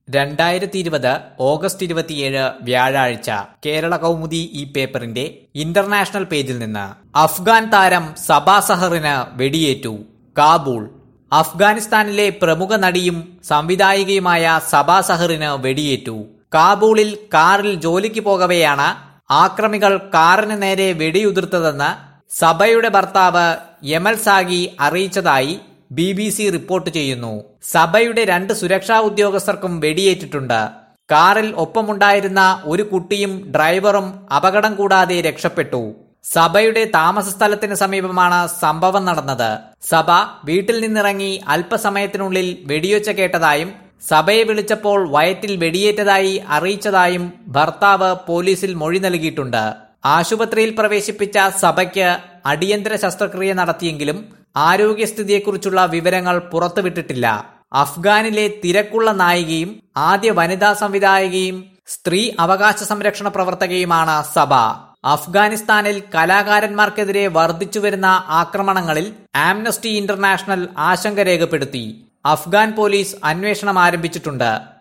രണ്ടായിരത്തി ഇരുപത് ഓഗസ്റ്റ് ഇരുപത്തിയേഴ് വ്യാഴാഴ്ച കേരള കൗമുദി ഈ പേപ്പറിന്റെ ഇന്റർനാഷണൽ പേജിൽ നിന്ന് അഫ്ഗാൻ താരം സബാ സഹറിന് വെടിയേറ്റു കാബൂൾ അഫ്ഗാനിസ്ഥാനിലെ പ്രമുഖ നടിയും സംവിധായികയുമായ സബാ സഹറിന് വെടിയേറ്റു കാബൂളിൽ കാറിൽ ജോലിക്ക് പോകവെയാണ് ആക്രമികൾ കാറിന് നേരെ വെടിയുതിർത്തതെന്ന് സബയുടെ ഭർത്താവ് യമൽ സാഗി അറിയിച്ചതായി ബി ബി സി റിപ്പോർട്ട് ചെയ്യുന്നു സഭയുടെ രണ്ട് സുരക്ഷാ ഉദ്യോഗസ്ഥർക്കും വെടിയേറ്റിട്ടുണ്ട് കാറിൽ ഒപ്പമുണ്ടായിരുന്ന ഒരു കുട്ടിയും ഡ്രൈവറും അപകടം കൂടാതെ രക്ഷപ്പെട്ടു സഭയുടെ താമസ സ്ഥലത്തിന് സമീപമാണ് സംഭവം നടന്നത് സഭ വീട്ടിൽ നിന്നിറങ്ങി അല്പസമയത്തിനുള്ളിൽ വെടിയൊച്ച കേട്ടതായും സഭയെ വിളിച്ചപ്പോൾ വയറ്റിൽ വെടിയേറ്റതായി അറിയിച്ചതായും ഭർത്താവ് പോലീസിൽ മൊഴി നൽകിയിട്ടുണ്ട് ആശുപത്രിയിൽ പ്രവേശിപ്പിച്ച സഭയ്ക്ക് അടിയന്തര ശസ്ത്രക്രിയ നടത്തിയെങ്കിലും ആരോഗ്യസ്ഥിതിയെക്കുറിച്ചുള്ള വിവരങ്ങൾ പുറത്തുവിട്ടിട്ടില്ല അഫ്ഗാനിലെ തിരക്കുള്ള നായികയും ആദ്യ വനിതാ സംവിധായകയും സ്ത്രീ അവകാശ സംരക്ഷണ പ്രവർത്തകയുമാണ് സഭ അഫ്ഗാനിസ്ഥാനിൽ കലാകാരന്മാർക്കെതിരെ വർദ്ധിച്ചുവരുന്ന ആക്രമണങ്ങളിൽ ആംനസ്റ്റി ഇന്റർനാഷണൽ ആശങ്ക രേഖപ്പെടുത്തി അഫ്ഗാൻ പോലീസ് അന്വേഷണം ആരംഭിച്ചിട്ടുണ്ട്